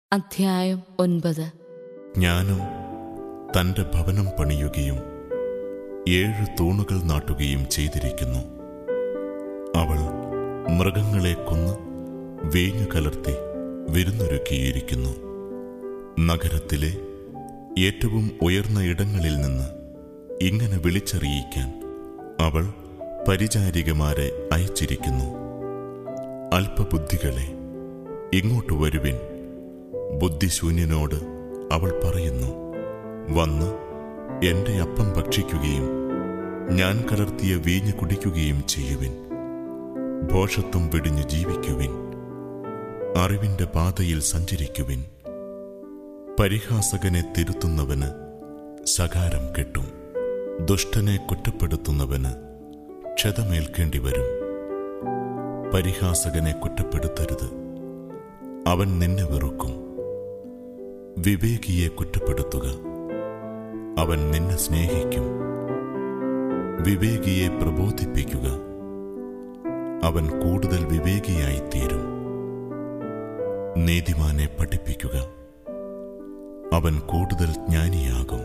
അധ്യായം ഒൻപത് ജ്ഞാനം തന്റെ ഭവനം പണിയുകയും ഏഴ് തൂണുകൾ നാട്ടുകയും ചെയ്തിരിക്കുന്നു അവൾ മൃഗങ്ങളെ കൊന്ന് വീഞ്ഞു കലർത്തി വിരുന്നൊരുക്കിയിരിക്കുന്നു നഗരത്തിലെ ഏറ്റവും ഉയർന്ന ഇടങ്ങളിൽ നിന്ന് ഇങ്ങനെ വിളിച്ചറിയിക്കാൻ അവൾ പരിചാരികമാരെ അയച്ചിരിക്കുന്നു അല്പബുദ്ധികളെ ഇങ്ങോട്ട് വരുവിൻ ബുദ്ധിശൂന്യനോട് അവൾ പറയുന്നു വന്ന് എന്റെ അപ്പം ഭക്ഷിക്കുകയും ഞാൻ കലർത്തിയ വീഞ്ഞ് കുടിക്കുകയും ചെയ്യുവിൻ ഭോഷത്വം വെടിഞ്ഞു ജീവിക്കുവിൻ അറിവിന്റെ പാതയിൽ സഞ്ചരിക്കുവിൻ പരിഹാസകനെ തിരുത്തുന്നവന് ശകാരം കെട്ടും ദുഷ്ടനെ കുറ്റപ്പെടുത്തുന്നവന് ക്ഷതമേൽക്കേണ്ടി വരും പരിഹാസകനെ കുറ്റപ്പെടുത്തരുത് അവൻ നിന്നെ വെറുക്കും വിവേകിയെ കുറ്റപ്പെടുത്തുക അവൻ നിന്നെ സ്നേഹിക്കും വിവേകിയെ പ്രബോധിപ്പിക്കുക അവൻ കൂടുതൽ വിവേകിയായിത്തീരും നീതിമാനെ പഠിപ്പിക്കുക അവൻ കൂടുതൽ ജ്ഞാനിയാകും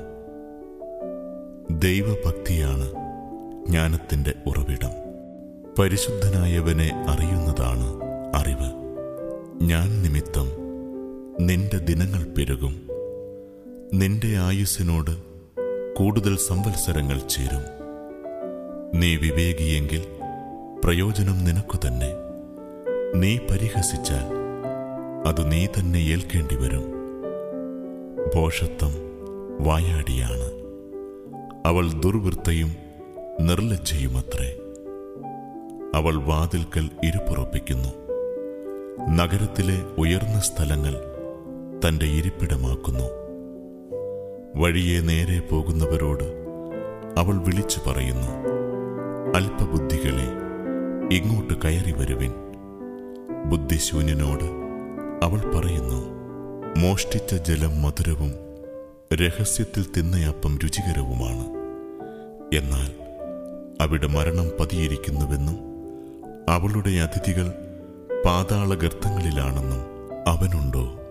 ദൈവഭക്തിയാണ് ജ്ഞാനത്തിന്റെ ഉറവിടം പരിശുദ്ധനായവനെ അറിയുന്നതാണ് അറിവ് ഞാൻ നിമിത്തം നിന്റെ ദിനങ്ങൾ പെരുകും നിന്റെ ആയുസ്സിനോട് കൂടുതൽ സംവത്സരങ്ങൾ ചേരും നീ വിവേകിയെങ്കിൽ പ്രയോജനം നിനക്കു തന്നെ നീ പരിഹസിച്ചാൽ അത് നീ തന്നെ ഏൽക്കേണ്ടി വരും ഭോഷത്വം വായാടിയാണ് അവൾ ദുർവൃത്തയും നിർലജ്ജയുമത്രേ അവൾ വാതിൽക്കൽ ഇരുപ്പുറപ്പിക്കുന്നു നഗരത്തിലെ ഉയർന്ന സ്ഥലങ്ങൾ തന്റെ ഇരിപ്പിടമാക്കുന്നു വഴിയെ നേരെ പോകുന്നവരോട് അവൾ വിളിച്ചു പറയുന്നു അല്പബുദ്ധികളെ ഇങ്ങോട്ട് കയറി വരുവിൻ ബുദ്ധിശൂന്യനോട് അവൾ പറയുന്നു മോഷ്ടിച്ച ജലം മധുരവും രഹസ്യത്തിൽ തിന്നയപ്പം രുചികരവുമാണ് എന്നാൽ അവിടെ മരണം പതിയിരിക്കുന്നുവെന്നും അവളുടെ അതിഥികൾ പാതാള ഗർത്തങ്ങളിലാണെന്നും അവനുണ്ടോ